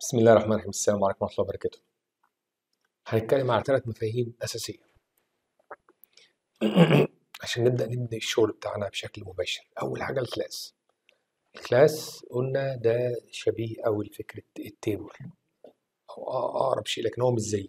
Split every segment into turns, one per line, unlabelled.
بسم الله الرحمن الرحيم السلام عليكم ورحمة الله وبركاته هنتكلم على ثلاث مفاهيم أساسية عشان نبدأ نبني الشغل بتاعنا بشكل مباشر أول حاجة الكلاس الكلاس قلنا ده شبيه أوي لفكرة التيبل أو أقرب شيء لكن هو مش زيه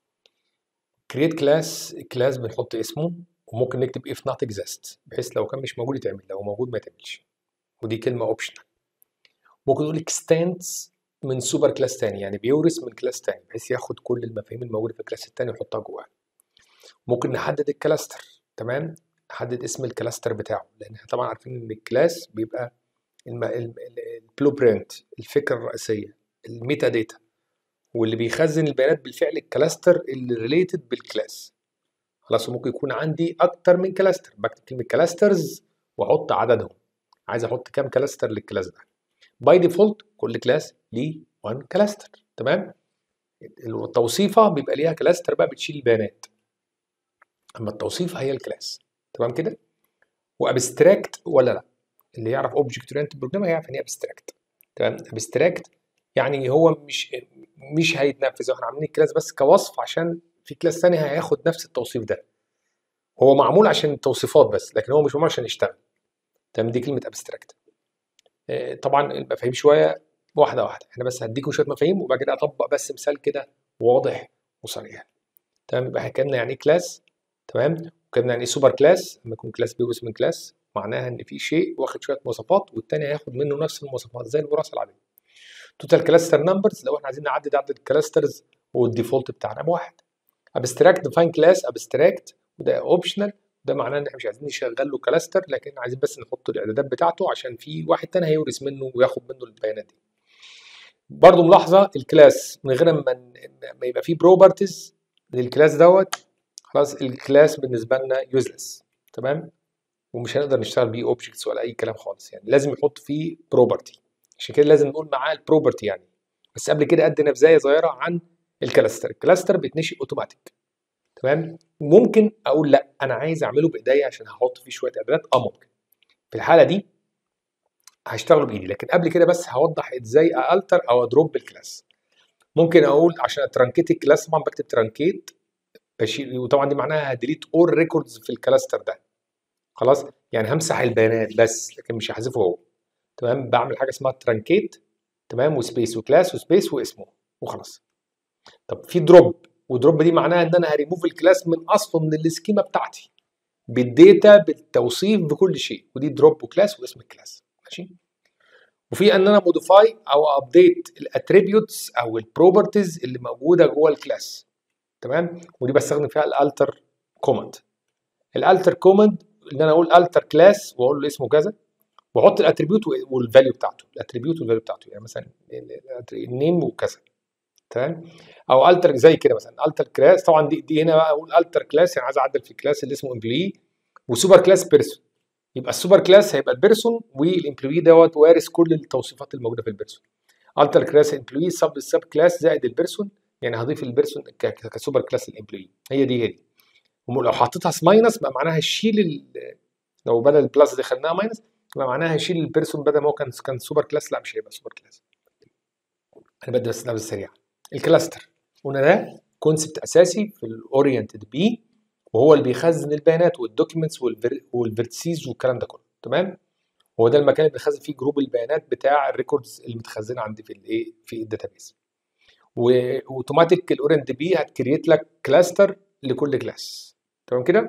create class كلاس بنحط اسمه وممكن نكتب if not exist بحيث لو كان مش موجود يتعمل لو موجود ما يتعملش ودي كلمة اوبشنال ممكن نقول extends من سوبر كلاس تاني يعني بيورث من كلاس تاني بحيث ياخد كل المفاهيم الموجودة في الكلاس التاني ويحطها جواه ممكن نحدد الكلاستر تمام نحدد اسم الكلاستر بتاعه لان احنا طبعا عارفين ان الكلاس بيبقى البلو برنت الفكره الرئيسيه الميتا داتا واللي بيخزن البيانات بالفعل الكلاستر اللي ريليتد بالكلاس خلاص ممكن يكون عندي اكتر من كلاستر بكتب كلمه كلاسترز واحط عددهم عايز احط كام كلاستر للكلاس ده باي ديفولت كل كلاس ليه 1 كلاستر تمام التوصيفه بيبقى ليها كلاستر بقى بتشيل البيانات اما التوصيف هي الكلاس تمام كده وابستراكت ولا لا اللي يعرف اوبجكت اورينتد بروجرام هيعرف ان هي ابستراكت تمام ابستراكت يعني هو مش مش هيتنفذ احنا عاملين الكلاس بس كوصف عشان في كلاس ثاني هياخد نفس التوصيف ده هو معمول عشان التوصيفات بس لكن هو مش معمول عشان يشتغل تمام دي كلمه ابستراكت طبعا المفاهيم شويه واحده واحده احنا بس هديكم شويه مفاهيم وبعد كده اطبق بس مثال كده واضح وصريح تمام يبقى حكينا يعني ايه كلاس تمام وكنا يعني ايه سوبر كلاس لما يكون كلاس بيورث من كلاس معناها ان في شيء واخد شويه مواصفات والتاني هياخد منه نفس المواصفات زي الوراثه العاديه توتال كلاستر نمبرز لو احنا عايزين نعدد عدد الكلاسترز والديفولت بتاعنا بواحد ابستراكت ديفاين كلاس ابستراكت وده اوبشنال ده معناه ان احنا مش عايزين نشغل له كلاستر لكن عايزين بس نحط الاعدادات بتاعته عشان في واحد تاني هيورث منه وياخد منه البيانات دي برضو ملاحظه الكلاس من غير ما ما يبقى فيه بروبرتيز للكلاس دوت خلاص الكلاس بالنسبه لنا يوزلس تمام ومش هنقدر نشتغل بيه اوبجكتس ولا اي كلام خالص يعني لازم يحط فيه بروبرتي عشان كده لازم نقول معاه البروبرتي يعني بس قبل كده ادي نبذايه صغيره عن الكلاستر الكلاستر بيتنشئ اوتوماتيك تمام ممكن اقول لا انا عايز اعمله بايديا عشان هحط فيه شويه اعدادات اه ممكن في الحاله دي هشتغله بايدي لكن قبل كده بس هوضح ازاي التر او ادروب الكلاس ممكن اقول عشان اترانكيت الكلاس طبعا بكتب ترانكيت بشيل وطبعا دي معناها هديليت اول ريكوردز في الكلاستر ده خلاص يعني همسح البيانات بس لكن مش هحذفه هو تمام بعمل حاجه اسمها ترانكيت تمام وسبيس وكلاس وسبيس واسمه وخلاص طب في دروب ودروب دي معناها ان انا هريموف الكلاس من اصله من السكيما بتاعتي بالديتا بالتوصيف بكل شيء ودي دروب وكلاس واسم الكلاس ماشي وفي ان انا موديفاي او ابديت الاتريبيوتس او البروبرتيز اللي موجوده جوه الكلاس تمام ودي بستخدم فيها الالتر كوماند الالتر كوماند ان انا اقول التر كلاس واقول له اسمه كذا واحط الاتريبيوت والفاليو بتاعته الاتريبيوت والفاليو بتاعته يعني مثلا النيم وكذا تمام او التر زي كده مثلا التر كلاس طبعا دي, دي هنا بقى اقول التر كلاس يعني عايز اعدل في الكلاس اللي اسمه امبلوي وسوبر كلاس بيرسون يبقى السوبر كلاس هيبقى البيرسون والامبلوي دوت وارث كل التوصيفات الموجوده في البيرسون التر كلاس امبلوي سب السب كلاس زائد البيرسون يعني هضيف البيرسون كسوبر كلاس الامبلوي هي دي هي دي ولو حطيتها ماينس بقى معناها شيل لو بدل البلس دي خدناها ماينس يبقى معناها هيشيل البيرسون بدل ما هو كان كان سوبر كلاس لا مش هيبقى سوبر كلاس انا بدي بس نبذه سريعه الكلاستر قلنا ده كونسبت اساسي في الاورينتد بي وهو اللي بيخزن البيانات والدوكيومنتس والفيرتسيز والكلام ده كله تمام هو ده المكان اللي بيخزن فيه جروب البيانات بتاع الريكوردز اللي متخزنه عندي في الايه في الداتابيس واوتوماتيك الاورينت بي هتكريت لك كلاستر لكل كلاس تمام كده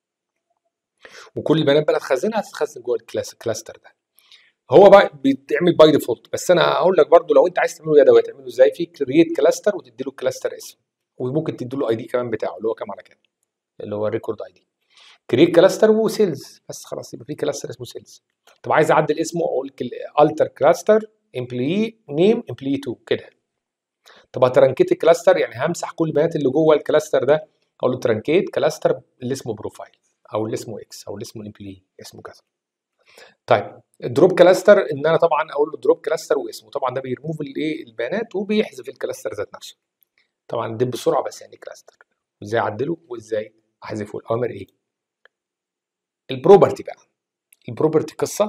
وكل البيانات بقى هتخزنها هتتخزن جوه الكلاس الكلاستر ده هو بقى بيتعمل باي ديفولت بس انا هقول لك برضو لو انت عايز تعمله يدوي تعمله ازاي في كرييت كلاستر وتدي له كلاستر اسم وممكن تدي له اي دي كمان بتاعه اللي هو كام على كام اللي هو الريكورد اي دي كرييت كلاستر وسيلز بس خلاص يبقى في كلاستر اسمه سيلز طب عايز اعدل اسمه اقول التر كلاستر امبلوي نيم امبلوي 2 كده طب هترانكيت الكلاستر يعني همسح كل البيانات اللي جوه الكلاستر ده اقول له ترانكيت كلاستر اللي اسمه بروفايل او اللي اسمه اكس او اللي اسمه امبلوي اسمه كذا طيب الدروب كلاستر ان انا طبعا اقول له دروب كلاستر واسمه طبعا ده بيرموف الايه البيانات وبيحذف الكلاستر ذات نفسه طبعا دي بسرعه بس يعني كلاستر وازاي اعدله وازاي احذفه الاوامر ايه البروبرتي بقى البروبرتي قصه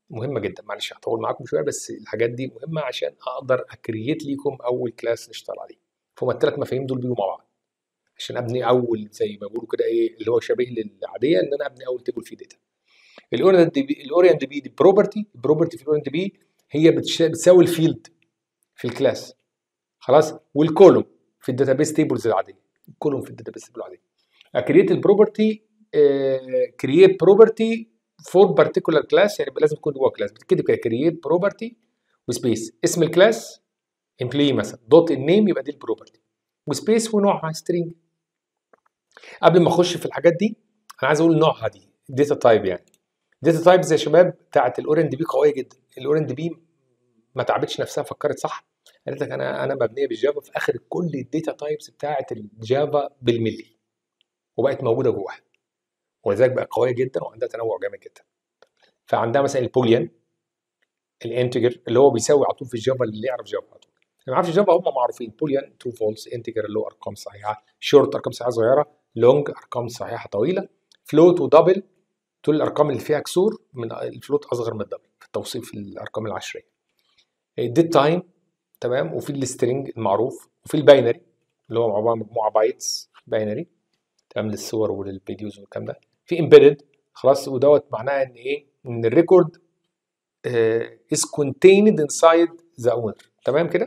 مهمه جدا معلش هطول معاكم شويه بس الحاجات دي مهمه عشان اقدر اكريت ليكم اول كلاس نشتغل عليه فهم الثلاث مفاهيم دول بيجوا مع بعض عشان ابني اول زي ما بيقولوا كده ايه اللي هو شبيه للعاديه ان انا ابني اول تيبل فيه داتا الاورينت دي بي الاورينت بي دي بروبرتي البروبرتي في الاورينت بي هي بتساوي الفيلد في الكلاس خلاص والكولوم في الداتابيس تيبلز العاديه الكولوم في الداتابيس تيبل العاديه اكريت البروبرتي كرييت بروبرتي فور بارتيكولار كلاس يعني لازم تكون جوه كلاس بتكتب كده كرييت بروبرتي وسبيس اسم الكلاس امبلوي مثلا دوت النيم يبقى دي البروبرتي وسبيس ونوعها سترينج قبل ما اخش في الحاجات دي انا عايز اقول نوعها دي داتا تايب يعني داتا تايبز يا شباب بتاعت الاورند بي قويه جدا الاورند بي ما تعبتش نفسها فكرت صح قالت لك انا انا مبنيه بالجافا في اخر كل الداتا تايبس بتاعت الجافا بالملي وبقت موجوده جواها ولذلك بقى قويه جدا وعندها تنوع جامد جدا فعندها مثلا البوليان الانتجر اللي هو بيساوي على طول في الجافا اللي يعرف جافا على طول اللي ما يعرفش جافا هم معروفين بوليان ترو فولس انتجر اللي هو ارقام صحيحه شورت ارقام صحيحه صغيره لونج ارقام صحيحه طويله فلوت ودبل دول الارقام اللي فيها كسور من الفلوت اصغر من الدبل في توصيف الارقام العشريه الديت تايم تمام وفي السترنج المعروف وفي الباينري اللي هو عباره عن مجموعه بايتس باينري تمام للصور وللفيديوز والكلام ده في امبيدد خلاص ودوت معناها ان ايه ان الريكورد از كونتيند انسايد ذا اونر تمام كده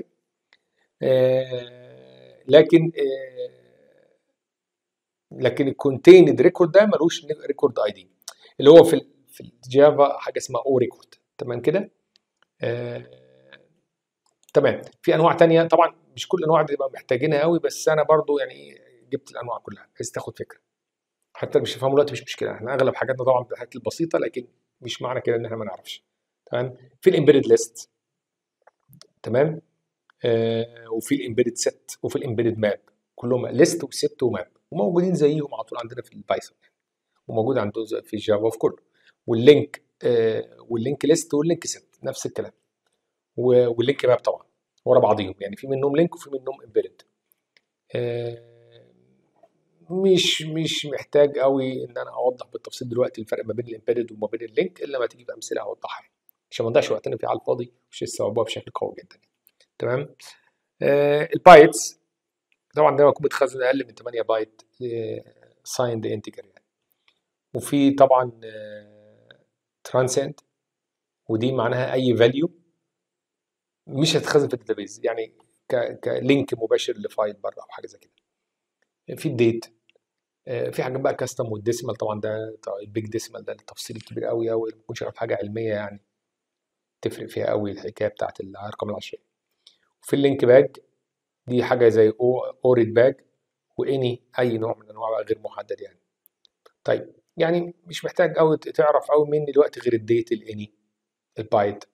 آه لكن آه لكن الكونتيند ريكورد ده ملوش ريكورد اي دي اللي هو في في الجافا حاجه اسمها او ريكورد تمام كده آه تمام في انواع تانية طبعا مش كل الانواع بتبقى محتاجينها قوي بس انا برضو يعني جبت الانواع كلها بحيث تاخد فكره حتى مش تفهموا دلوقتي مش مشكله احنا اغلب حاجاتنا طبعا بالحاجات البسيطه لكن مش معنى كده ان احنا ما نعرفش تمام في الامبيدد ليست تمام آه وفي الامبيدد ست وفي الامبيدد ماب كلهم ليست وست وماب وموجودين زيهم على طول عندنا في البايثون وموجود عندهم في الجافا في كله واللينك آه واللينك ليست واللينك ست نفس الكلام واللينك ماب طبعا ورا بعضيهم يعني في منهم لينك وفي منهم امبيدد آه مش مش محتاج قوي ان انا اوضح بالتفصيل دلوقتي الفرق ما بين الامبيدد وما بين اللينك الا ما تيجي بامثله اوضحها عشان ما نضيعش وقتنا فيه على الفاضي مش استوعبوها بشكل قوي جدا تمام آه البايتس طبعا ده بيكون متخزن اقل من 8 بايت سايند انتجر يعني وفي طبعا ترانسنت ودي معناها اي فاليو مش هتتخزن في الداتابيز يعني كلينك مباشر لفايل بره او حاجه زي كده في الديت في حاجات بقى كاستم والديسيمال طبعا ده البيج ديسيمال ده التفصيل الكبير قوي قوي ما تكونش عارف حاجه علميه يعني تفرق فيها قوي الحكايه بتاعت الارقام العشريه وفي اللينك باج دي حاجه زي او اوريد باج واني اي نوع من انواع غير محدد يعني طيب يعني مش محتاج قوي تعرف قوي مني دلوقتي غير الديت الاني البايت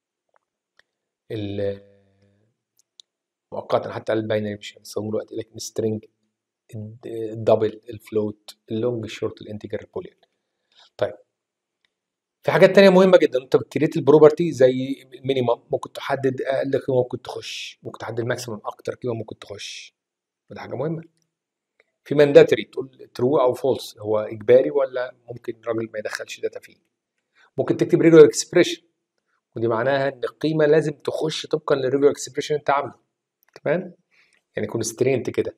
مؤقتا حتى الباينري مش هنستخدمه دلوقتي لكن سترينج الدبل الفلوت اللونج الشورت الانتجر البوليان طيب في حاجات تانية مهمة جدا انت بتكريت البروبرتي زي المينيمم ممكن تحدد اقل قيمة ممكن تخش ممكن تحدد الماكسيمم اكتر قيمة ممكن تخش وده حاجة مهمة في مانداتري تقول ترو او فولس هو اجباري ولا ممكن الراجل ما يدخلش داتا فيه ممكن تكتب ريجولار اكسبريشن ودي معناها ان القيمة لازم تخش طبقا للريجولار اكسبريشن انت عامله تمام يعني كونسترينت كده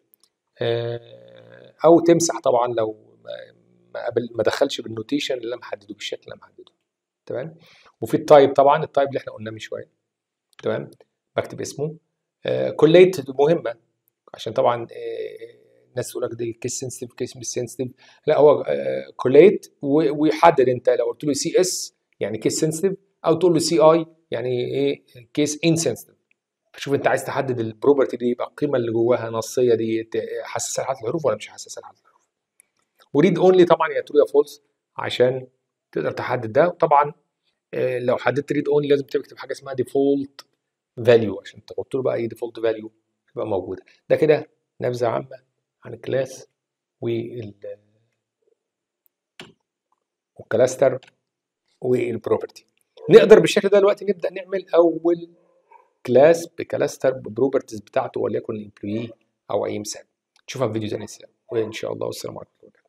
او تمسح طبعا لو ما قبل ما دخلش بالنوتيشن اللي انا محدده بالشكل اللي انا محدده تمام وفي التايب طبعا التايب اللي احنا قلناه من شويه تمام بكتب اسمه كوليت مهمه عشان طبعا الناس تقول لك دي كيس سنسيتيف كيس مش سنسيتيف لا هو كوليت ويحدد انت لو قلت له سي اس يعني كيس سنسيتيف او تقول له سي اي يعني ايه كيس انسنسيتيف فشوف انت عايز تحدد البروبرتي دي يبقى القيمه اللي جواها نصيه دي حساسه لحرف الحروف ولا مش حساسه لحرف الحروف وريد اونلي طبعا يا ترو يا فولس عشان تقدر تحدد ده طبعا لو حددت ريد اونلي لازم تكتب حاجه اسمها ديفولت فاليو عشان تحط له بقى اي ديفولت فاليو تبقى موجوده ده كده نبذه عامه عن الكلاس وال والكلاستر والبروبرتي نقدر بالشكل ده دلوقتي نبدا نعمل اول كلاس بكلاستر ببروبرتيز بتاعته وليكن الامبلوي او اي مثال نشوفها في فيديو تاني وان شاء الله والسلام عليكم